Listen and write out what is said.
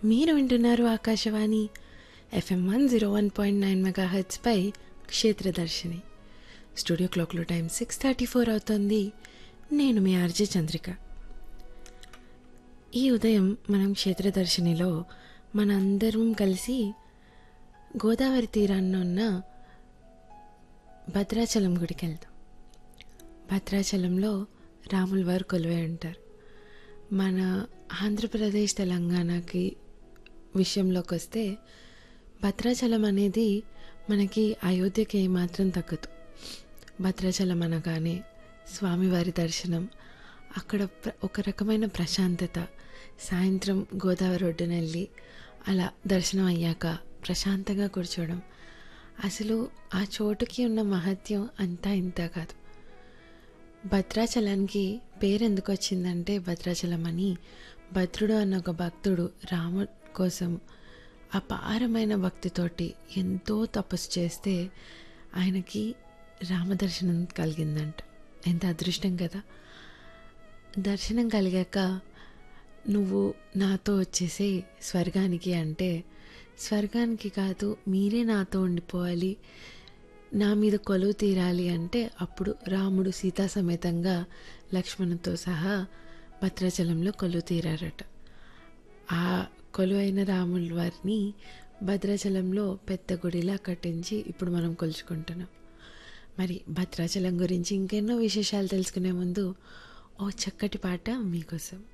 మీరు వింటున్నారు Akashvani FM one zero one point nine mega హెచ్పై క్షేత్రదర్శిని స్టూడియో క్లాక్లో టైం సిక్స్ థర్టీ ఫోర్ అవుతుంది నేను మీ ఆర్జే చంద్రిక ఈ ఉదయం మనం క్షేత్రదర్శినిలో మనందరం కలిసి గోదావరి తీరాన్న ఉన్న భద్రాచలం గుడికి వెళ్తాం భద్రాచలంలో రాముల వారు కొలువై ఉంటారు మన ఆంధ్రప్రదేశ్ తెలంగాణకి విషయంలోకి వస్తే భద్రాచలం అనేది మనకి అయోధ్యకి ఏమాత్రం తగ్గదు భద్రాచలం అనగానే స్వామివారి దర్శనం అక్కడ ప్ర- ఒక రకమైన ప్రశాంతత సాయంత్రం గోదావరి ఒడ్డున వెళ్ళి అలా దర్శనం అయ్యాక ప్రశాంతంగా కూర్చోవడం అసలు ఆ చోటుకి ఉన్న మహత్యం అంతా ఇంత కాదు భద్రాచలానికి పేరు ఎందుకు వచ్చిందంటే భద్రాచలం అని భద్రుడు అన్న ఒక భక్తుడు రాము కోసం అపారమైన భక్తితోటి ఎంతో తపస్సు చేస్తే ఆయనకి రామదర్శనం కలిగిందంట ఎంత అదృష్టం కదా దర్శనం కలిగాక నువ్వు నాతో వచ్చేసే స్వర్గానికి అంటే స్వర్గానికి కాదు మీరే నాతో ఉండిపోవాలి నా మీద కొలువు తీరాలి అంటే అప్పుడు రాముడు సీతా సమేతంగా లక్ష్మణుతో సహా భద్రాచలంలో కొలువు తీరారట ఆ కొలువైన రాముల వారిని భద్రాచలంలో పెద్ద గుడిలా కట్టించి ఇప్పుడు మనం కొలుచుకుంటున్నాం మరి భద్రాచలం గురించి ఇంకెన్నో విశేషాలు తెలుసుకునే ముందు ఓ చక్కటి పాట మీకోసం